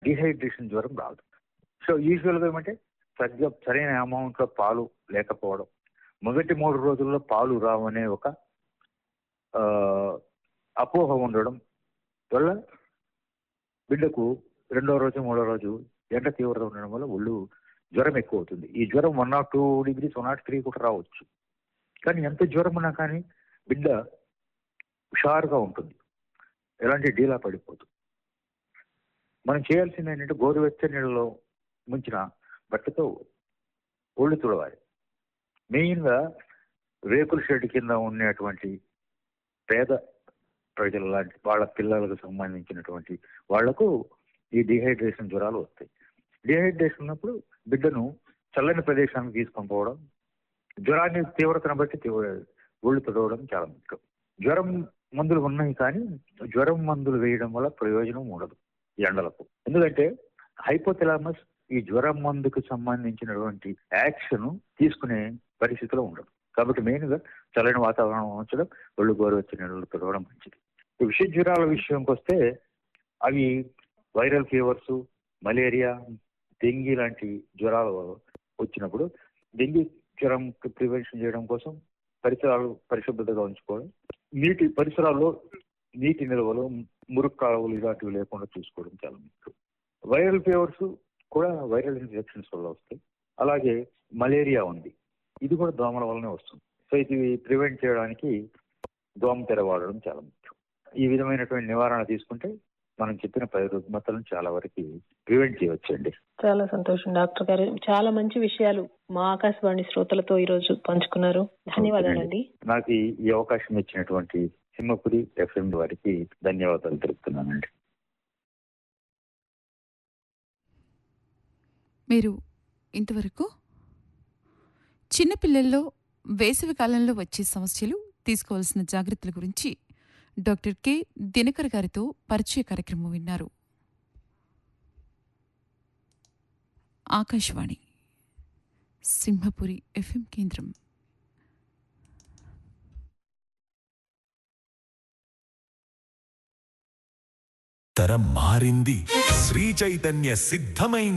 dehydration జ్వరం రాదు so యూజువల్గా ఏమంటే సరిగ్గా సరైన అమౌంట్లో పాలు లేకపోవడం మొదటి మూడు రోజుల్లో పాలు రావనే ఒక ఆ, అపోహ ఉండడం వల్ల బిడ్డకు రెండో రోజు మూడో రోజు ఎండ తీవ్రత ఉండడం వల్ల ఒళ్ళు జ్వరం ఎక్కువ అవుతుంది ఈ జ్వరం one nought two degrees one nought three కూడా రావచ్చు కానీ ఎంత జ్వరం ఉన్నా కానీ బిడ్డ హుషారుగా ఉంటుంది ఎలాంటి డీలా పడిపోదు మనం చేయాల్సింది ఏంటంటే గోరువెచ్చని నీళ్ళలో ముంచిన బట్టతో ఒళ్ళు తుడవాలి మెయిన్గా రేకుల షెడ్ కింద ఉండేటువంటి పేద ప్రజలు లాంటి వాళ్ళ పిల్లలకు సంబంధించినటువంటి వాళ్లకు ఈ డిహైడ్రేషన్ జ్వరాలు వస్తాయి డిహైడ్రేషన్ ఉన్నప్పుడు బిడ్డను చల్లని ప్రదేశానికి తీసుకొని పోవడం జ్వరాన్ని తీవ్రతను బట్టి తీవ్ర ఒళ్ళు తొడవడం చాలా ముఖ్యం జ్వరం మందులు ఉన్నాయి కానీ జ్వరం మందులు వేయడం వల్ల ప్రయోజనం ఉండదు ఈ ఎండలకు ఎందుకంటే హైపోథెలామస్ ఈ జ్వరం మందుకు సంబంధించినటువంటి యాక్షన్ తీసుకునే పరిస్థితిలో ఉండదు కాబట్టి మెయిన్గా చల్లని వాతావరణం ఉంచడం ఒళ్ళు గోరువెచ్చని నీళ్ళు తొడవడం మంచిది ఈ విష జ్వరాల విషయంకి వస్తే అవి వైరల్ ఫీవర్స్ మలేరియా డెంగీ లాంటి జ్వరాలు వచ్చినప్పుడు డెంగీ జ్వరం ప్రివెన్షన్ చేయడం కోసం పరిసరాలు పరిశుభ్రతగా ఉంచుకోవడం నీటి పరిసరాల్లో నీటి నిల్వలు మురుగు కాలువలు ఇలాంటివి లేకుండా చూసుకోవడం చాలా ముఖ్యం వైరల్ ఫీవర్స్ కూడా వైరల్ ఇన్ఫెక్షన్స్ వల్ల వస్తాయి అలాగే మలేరియా ఉంది ఇది కూడా దోమల వల్లనే వస్తుంది సో ఇది ప్రివెంట్ చేయడానికి దోమ తెర వాడడం చాలా ముఖ్యం ఈ విధమైనటువంటి నివారణ తీసుకుంటే మనం చెప్పిన పది రుగ్మతలను చాలా వరకు ప్రివెంట్ చేయవచ్చండి చాలా సంతోషం డాక్టర్ గారు చాలా మంచి విషయాలు మా ఆకాశవాణి శ్రోతలతో ఈ రోజు పంచుకున్నారు ధన్యవాదాలండి నాకు ఈ- ఈ అవకాశం ఇచ్చినటువంటి సింహపురి ఎఫ్ఎం వారికి ధన్యవాదాలు తెలుపుతున్నానండి మీరు ఇంతవరకు చిన్నపిల్లల్లో వేసవి కాలంలో వచ్చే సమస్యలు తీసుకోవాల్సిన జాగ్రత్తల గురించి డాక్టర్ కె దినకర్ గారితో పరిచయ కార్యక్రమం విన్నారు ఆకాశవాణి సింహపురి ఎఫ్ఎం కేంద్రం తరం మారింది శ్రీ చైతన్య సిద్ధమైంది